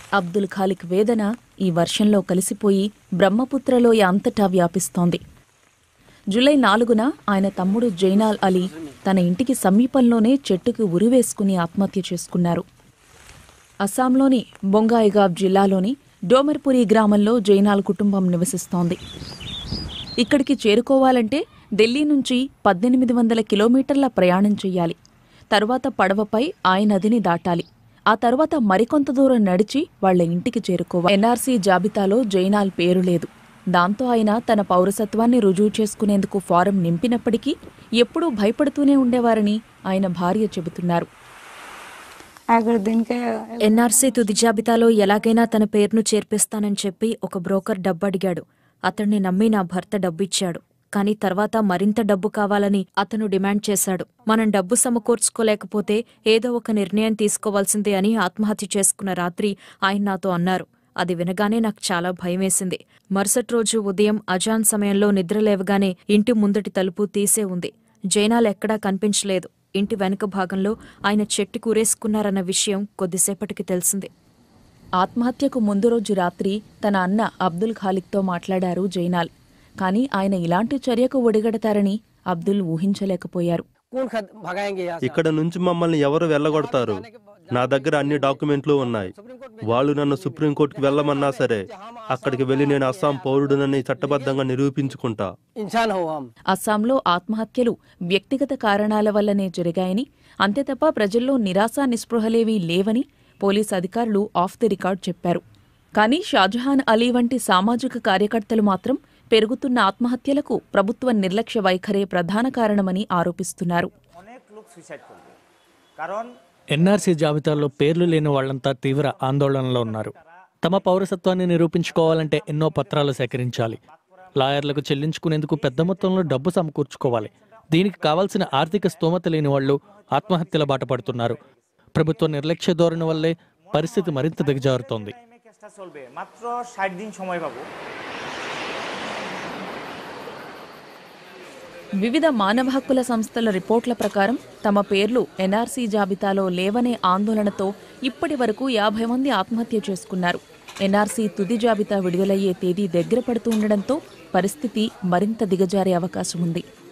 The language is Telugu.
అబ్దుల్ ఖాలిక్ వేదన ఈ వర్షంలో కలిసిపోయి బ్రహ్మపుత్రలోయ అంతటా వ్యాపిస్తోంది జూలై నాలుగున ఆయన తమ్ముడు జైనాల్ అలీ తన ఇంటికి సమీపంలోనే చెట్టుకు ఉరివేసుకుని ఆత్మహత్య చేసుకున్నారు అస్సాంలోని బొంగాయిగావ్ జిల్లాలోని డోమర్పురి గ్రామంలో జైనాల్ కుటుంబం నివసిస్తోంది ఇక్కడికి చేరుకోవాలంటే ఢిల్లీ నుంచి పద్దెనిమిది వందల కిలోమీటర్ల ప్రయాణం చెయ్యాలి తరువాత పడవపై ఆయ నదిని దాటాలి ఆ తర్వాత మరికొంత దూరం నడిచి వాళ్ళ ఇంటికి చేరుకోవాలి ఎన్ఆర్సీ జాబితాలో జైనాల్ పేరు లేదు దాంతో ఆయన తన పౌరసత్వాన్ని రుజువు చేసుకునేందుకు ఫారం నింపినప్పటికీ ఎప్పుడూ భయపడుతూనే ఉండేవారని ఆయన భార్య చెబుతున్నారు अगर दिन के ఎన్ఆర్సీ తుది జాబితాలో ఎలాగైనా తన పేరును చేర్పిస్తానని చెప్పి ఒక బ్రోకర్ డబ్బు అడిగాడు అతన్ని నమ్మి నా భర్త డబ్బిచ్చాడు కానీ తర్వాత మరింత డబ్బు కావాలని అతను డిమాండ్ చేశాడు మనం డబ్బు సమకూర్చుకోలేకపోతే ఏదో ఒక నిర్ణయం తీసుకోవాల్సిందే అని ఆత్మహత్య చేసుకున్న రాత్రి ఆయన నాతో అన్నారు అది వినగానే నాకు చాలా భయమేసింది మరుసటి రోజు ఉదయం అజాన్ సమయంలో నిద్ర లేవగానే ఇంటి ముందటి తలుపు తీసే ఉంది జైనాల్ ఎక్కడా కనిపించలేదు ఇంటి వెనుక భాగంలో ఆయన చెట్టు కూరేసుకున్నారన్న విషయం కొద్దిసేపటికి తెలిసింది ఆత్మహత్యకు ముందు రోజు రాత్రి తన అన్న అబ్దుల్ ఖాలిక్తో మాట్లాడారు జైనాల్ కానీ ఆయన ఇలాంటి చర్యకు ఒడిగడతారని అబ్దుల్ ఊహించలేకపోయారు कौन खद भगाएंगे यहाँ से? ఇక్కడ నుంచి మమ్మల్ని ఎవరు వెళ్ళగొడతారు నా దగ్గర అన్ని డాక్యుమెంట్లు ఉన్నాయి వాళ్ళు నన్ను సుప్రీంకోర్టుకి వెళ్ళమన్నా సరే అక్కడికి వెళ్ళి నేను అస్సాం పౌరుడునని చట్టబద్ధంగా నిరూపించుకుంటా इंसान हो हम అస్సాంలో ఆత్మహత్యలు వ్యక్తిగత కారణాల వల్లనే జరిగాయని అంతే తప్ప ప్రజల్లో నిరాశ నిస్పృహలేవీ లేవని పోలీస్ అధికారులు ఆఫ్ ది రికార్డ్ చెప్పారు కానీ షాజహాన్ అలీ వంటి సామాజిక కార్యకర్తలు మాత్రం పెరుగుతున్న ఆత్మహత్యలకు ప్రభుత్వ నిర్లక్ష్య వైఖరే ప్రధాన కారణమని ఆరోపిస్తున్నారు অনেক লোক সুইসাইড করবে কারণ ఎన్ఆర్సీ జాబితాలో పేర్లు లేని వాళ్ళంతా తీవ్ర ఆందోళనలో ఉన్నారు తమ పౌరసత్వాన్ని నిరూపించుకోవాలంటే ఎన్నో పత్రాలు సేకరించాలి లాయర్లకు చెల్లించుకునేందుకు పెద్ద మొత్తంలో డబ్బు సమకూర్చుకోవాలి దీనికి కావాల్సిన ఆర్థిక స్తోమత లేని వాళ్ళు ఆత్మహత్యల బాట పడుతున్నారు ప్రభుత్వ నిర్లక్ష్య ధోరణి వల్లే పరిస్థితి మరింత దిగజారుతోంది টাইমে কেসটা চলবে মাত্র ষাট দিন সময় পাবো వివిధ మానవ హక్కుల సంస్థల రిపోర్ట్ల ప్రకారం తమ పేర్లు ఎన్ఆర్సీ జాబితాలో లేవనే ఆందోళనతో ఇప్పటి వరకు యాభై మంది ఆత్మహత్య చేసుకున్నారు ఎన్ఆర్సీ తుది జాబితా విడుదలయ్యే తేదీ దగ్గర పడుతూ ఉండడంతో పరిస్థితి మరింత దిగజారే అవకాశం ఉంది